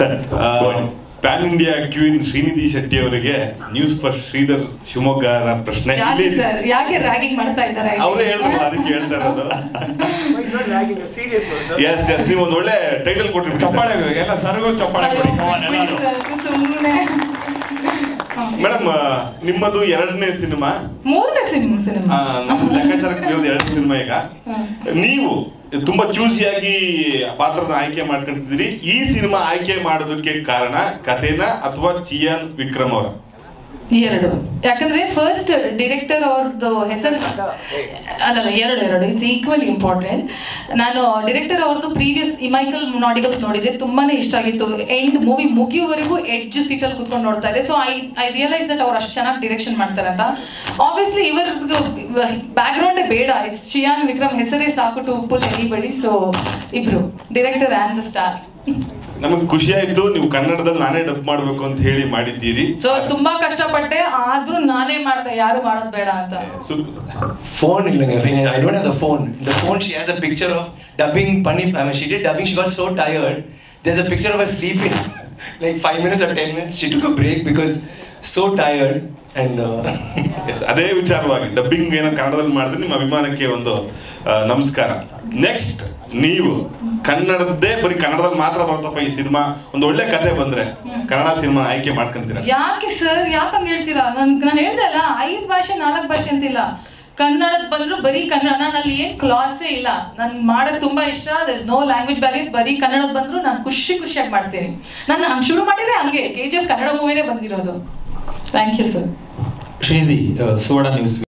Sir pan India queen Srinidhi Shetty ಅವರಿಗೆ news first Sridhar Shivamogga ಪ್ರಶ್ನೆ ಯಾಕೆ ಸರ್ ಯಾಕೆ ರ್ಯಾಗಿಂಗ್ ಮಾಡ್ತಾ ಇದ್ದಾರೆ ಅವರೇ ಹೇಳಿದ್ರಲ್ಲ ಅದಕ್ಕೆ ಹೇಳ್ತಾ ಇರೋದು ಸೀರಿಯಸ್ ಸರ್ ಎಸ್ ಎಸ್ ನೀವು ಒಂದು ಒಳ್ಳೆ ಟೈಟಲ್ ಕೊಟ್ರಿ ಚಪ್ಪಾಳೆ ಎಲ್ಲ ಸರ್ಗೂ ಚಪ್ಪಾಳೆ ಕೊಡಿ Come on, ಎಲ್ಲರೂ. ಸುಮ್ಮನೆ ಮೇಡಮ್ ನಿಮ್ಮದು ಎರಡನೇ ಸಿನಿಮಾ ಮೂರನೇ ಸಿನಿಮಾ ಸಿನಿಮಾ ನಮ್ಮ ಲೆಕ್ಕಾಚಾರಕ್ಕೆ ಇರೋದು ಎರಡು ಸಿನಿಮಾ ಈಗ ನೀವು ತುಂಬಾ ಚೂಸಿಯಾಗಿ ಪಾತ್ರದ ಆಯ್ಕೆ ಮಾಡ್ಕೊಂಡಿದ್ದೀರಿ ಈ ಸಿನಿಮಾ ಆಯ್ಕೆ ಮಾಡೋದಕ್ಕೆ ಕಾರಣ ಕಥೆನ ಅಥವಾ ಚಿಯಾನ್ ವಿಕ್ರಮ್ ಅವರ ಎರಡು ಯಾಕಂದ್ರೆ ಫಸ್ಟ್ ಡೈರೆಕ್ಟರ್ ಅವ್ರದ್ದು ಹೆಸರು ಅಲ್ಲಲ್ಲ ಎರಡು ಎರಡು ಇಟ್ಸ್ ಈಕ್ವಲಿ ಇಂಪಾರ್ಟೆಂಟ್ ನಾನು ಡೈರೆಕ್ಟರ್ ಅವ್ರದ್ದು ಪ್ರೀವಿಯಸ್ ಇಮೈಕಲ್ ನಾಡಿಗಲ್ಸ್ ನೋಡಿದೆ ತುಂಬಾನೇ ಇಷ್ಟ ಆಗಿತ್ತು ಎಂಡ್ ಮೂವಿ ಮುಗಿಯುವವರೆಗೂ ಎಡ್ಜ್ ಸೀಟಲ್ಲಿ ಕುತ್ಕೊಂಡು ನೋಡ್ತಾ ಇದ್ದೆ so I I realise that ಅವ್ರು ಅಷ್ಟು ಚೆನ್ನಾಗಿ ಡೈರೆಕ್ಷನ್ ಮಾಡ್ತಾರೆ ಅಂತ ಆಬ್ವಿಯಸ್ಲಿ ಇವರದ್ದು ಬ್ಯಾಕ್ಗ್ರೌಂಡೇ ಬೇಡ ಇಟ್ಸ್ ಚಿಯಾನ್ ವಿಕ್ರಮ್ ಹೆಸರೇ ಸಾಕು ಟು ಪುಲ್ ಎನಿಬಡಿ ಸೊ ಇಬ್ರು ಡೈರೆಕ್ಟರ್ ಆ್ಯಂಡ್ ದ ಸ್ಟಾರ್ ನಮಗೆ ಖುಷಿ ಆಯ್ತು ನೀವು ಕನ್ನಡದಲ್ಲಿ ನಾನೇ ಡಬ್ ಮಾಡ್ಬೇಕು ಅಂತ ಹೇಳಿ ಮಾಡಿದ್ದೀರಿ ಸೊ ತುಂಬಾ ಕಷ್ಟಪಟ್ಟೆ ಆದ್ರೂ ನಾನೇ ಮಾಡ್ದೆ ಯಾರು ಮಾಡೋದು ಬೇಡ ಅಂತ ಸು- phone இல்லைங்க I don't have the phone. The phone she has a picture of dubbing Pani. I mean, she did dubbing. She got so tired. There's a picture of her sleeping, like five minutes or ten minutes. She took a break because so tired and. Uh, yes ಅದೇ ವಿಚಾರವಾಗಿ dubbing ಏನೋ ಕನ್ನಡದಲ್ಲಿ ಮಾಡಿದ್ರೆ ನಿಮ್ಮ ಅಭಿಮಾನಕ್ಕೆ ಒಂದು ಆ, ನಮಸ್ಕಾರ next ನೀವು ಕನ್ನಡದ್ದೇ ಬರೀ ಕನ್ನಡದಲ್ಲಿ ಮಾತ್ರ ಬರ್ತಪ್ಪ ಈ ಸಿನಿಮಾ ಒಂದು ಒಳ್ಳೆ ಕತೆ ಬಂದ್ರೆ ಕನ್ನಡ ಸಿನಿಮಾ ಆಯ್ಕೆ ಮಾಡ್ಕೊಂತೀರಾ ಯಾಕೆ ಸರ್ ಯಾಕೆ ಹಂಗೆ ಹೇಳ್ತೀರಾ ನನ್ ನಾನು ಹೇಳ್ದೆ ಅಲ್ಲ ಐದು ಭಾಷೆ ನಾಲ್ಕು ಭಾಷೆ ಅಂತಿಲ್ಲ ಕನ್ನಡದ ಬಂದ್ರು ಬರೀ ಕನ್ನಡ ನಾನು ಅಲ್ಲಿ ಏನ್ ಕ್ಲಾಸೇ ಇಲ್ಲ ನನ್ ಮಾಡಕ್ ತುಂಬಾ ಇಷ್ಟ ದಸ್ ನೋ ಲ್ಯಾಂಗ್ವೇಜ್ ಬ್ಯಾರಿಯರ್ ಬರೀ ಕನ್ನಡದ ಬಂದ್ರು ನಾನು ಖುಷಿ ಖುಷಿಯಾಗಿ ಮಾಡ್ತೀನಿ ನಾನು ಹಂಗೆ ಶುರು ಮಾಡಿದ್ರೆ ಹಂಗೆ ಕೆ ಜಿ ಎಫ್ ಕನ್ನಡ ಮೂವಿನೇ ಬಂದಿರೋದು thank you sir Srinidhi Suvarna news